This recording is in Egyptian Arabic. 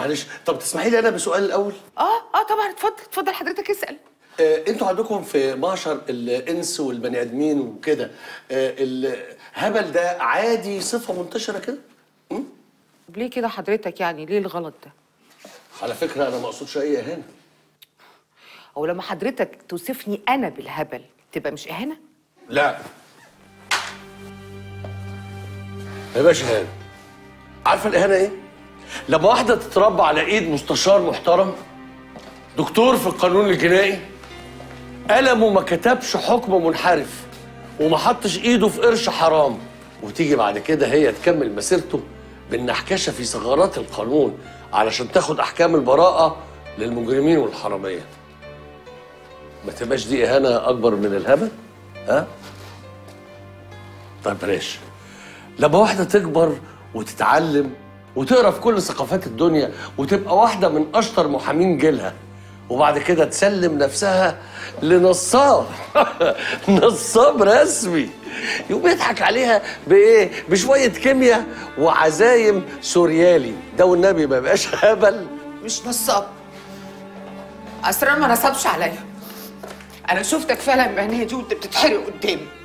معلش طب تسمحي لي انا بسؤال الاول اه اه طبعا اتفضل اتفضل حضرتك اسال آه، انتوا عندكم في معشر الانس والبني ادمين وكده آه، الهبل ده عادي صفه منتشره كده طب ليه كده حضرتك يعني ليه الغلط ده على فكره انا ما اقصدش اي اهانه او لما حضرتك توصفني انا بالهبل تبقى مش اهانه لا ما يبقاش اهانه عارفه الاهانه ايه لما واحده تتربى على ايد مستشار محترم دكتور في القانون الجنائي قلمه ما كتبش حكم منحرف وما حطش ايده في قرش حرام وتيجي بعد كده هي تكمل مسيرته بالنحكشه في ثغرات القانون علشان تاخد احكام البراءه للمجرمين والحراميه ما تبقاش دي اهانه اكبر من الهبل ها طيب بلاش لما واحده تكبر وتتعلم وتقرا في كل ثقافات الدنيا وتبقى واحده من اشطر محامين جيلها وبعد كده تسلم نفسها لنصاب نصاب رسمي يقوم يضحك عليها بايه بشويه كيمياء وعزايم سوريالي ده والنبي ما يبقاش هبل مش نصاب اسرار ما نصبش عليا انا شفتك فعلا بعينيا دي وانت بتتحرق قدامي